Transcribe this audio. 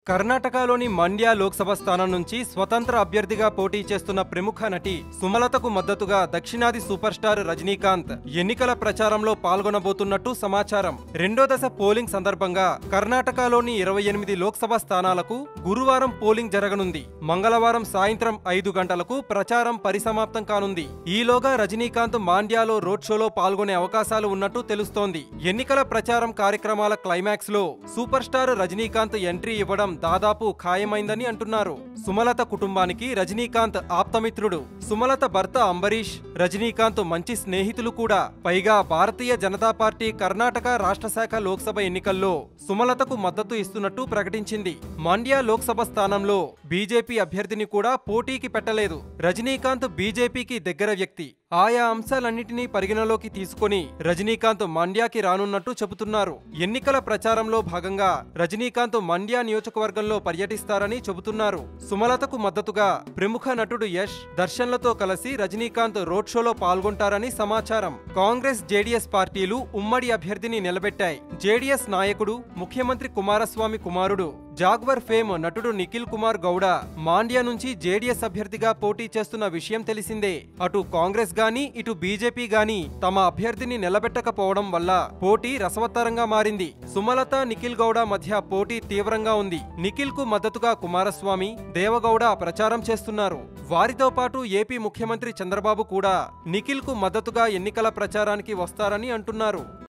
కర్ణాటకలోని మండ్య లోక్సభ స్థానం నుంచి స్వతంత్ర అభ్యర్థిగా పోటీ చేస్తున్న ప్రముఖ నటి సుమలతకు మద్దతుగా దక్షిణాది సూపర్ స్టార్ రజనీకాంత్ ఎన్నికల ప్రచారంలో పాల్గొనబోతున్నట్టు సమాచారం రెండో దశ పోలింగ్ సందర్భంగా కర్ణాటకలోని ఇరవై ఎనిమిది లోక్సభ స్థానాలకు గురువారం పోలింగ్ జరగనుంది మంగళవారం సాయంత్రం ఐదు గంటలకు ప్రచారం పరిసమాప్తం కానుంది ఈలోగా రజనీకాంత్ మాండ్యాలో రోడ్ షోలో పాల్గొనే అవకాశాలు ఉన్నట్టు తెలుస్తోంది ఎన్నికల ప్రచారం కార్యక్రమాల క్లైమాక్స్ లో సూపర్ స్టార్ రజనీకాంత్ ఎంట్రీ ఇవ్వడం దాదాపు ఖాయమైందని అంటున్నారు సుమలత కుటుంబానికి రజనీకాంత్ ఆప్తమిత్రుడు సుమలత భర్త అంబరీష్ రజనీకాంత్ మంచి స్నేహితులు కూడా పైగా భారతీయ జనతా పార్టీ కర్ణాటక రాష్ట్ర శాఖ లోక్సభ ఎన్నికల్లో సుమలతకు మద్దతు ఇస్తున్నట్టు ప్రకటించింది మండ్య లోక్సభ స్థానంలో బీజేపీ అభ్యర్థిని కూడా పోటీకి పెట్టలేదు రజనీకాంత్ బీజేపీకి దగ్గర వ్యక్తి ఆయా అంశాలన్నింటినీ పరిగణలోకి తీసుకొని రజనీకాంత్ మండ్యాకి రానున్నట్టు చెబుతున్నారు ఎన్నికల ప్రచారంలో భాగంగా రజనీకాంత్ మండ్యా నియోజకవర్గంలో పర్యటిస్తారని చెబుతున్నారు సుమలతకు మద్దతుగా ప్రముఖ నటుడు యష్ దర్శన్లతో కలిసి రజనీకాంత్ రోడ్ షోలో పాల్గొంటారని సమాచారం కాంగ్రెస్ జేడీఎస్ పార్టీలు ఉమ్మడి అభ్యర్థిని నిలబెట్టాయి జేడీఎస్ నాయకుడు ముఖ్యమంత్రి కుమారస్వామి కుమారుడు జాగ్వర్ ఫేమ్ నటుడు నిఖిల్ కుమార్ గౌడ మాండ్యా నుంచి జేడీఎస్ అభ్యర్థిగా పోటీ చేస్తున్న విషయం తెలిసిందే అటు కాంగ్రెస్ గాని ఇటు బీజేపీ గాని తమ అభ్యర్థిని నిలబెట్టకపోవడం వల్ల పోటీ రసవత్తరంగా మారింది సుమలత నిఖిల్ గౌడ మధ్య పోటీ తీవ్రంగా ఉంది నిఖిల్ కు మద్దతుగా కుమారస్వామి దేవగౌడ ప్రచారం చేస్తున్నారు వారితో పాటు ఏపీ ముఖ్యమంత్రి చంద్రబాబు కూడా నిఖిల్ కు మద్దతుగా ఎన్నికల ప్రచారానికి వస్తారని అంటున్నారు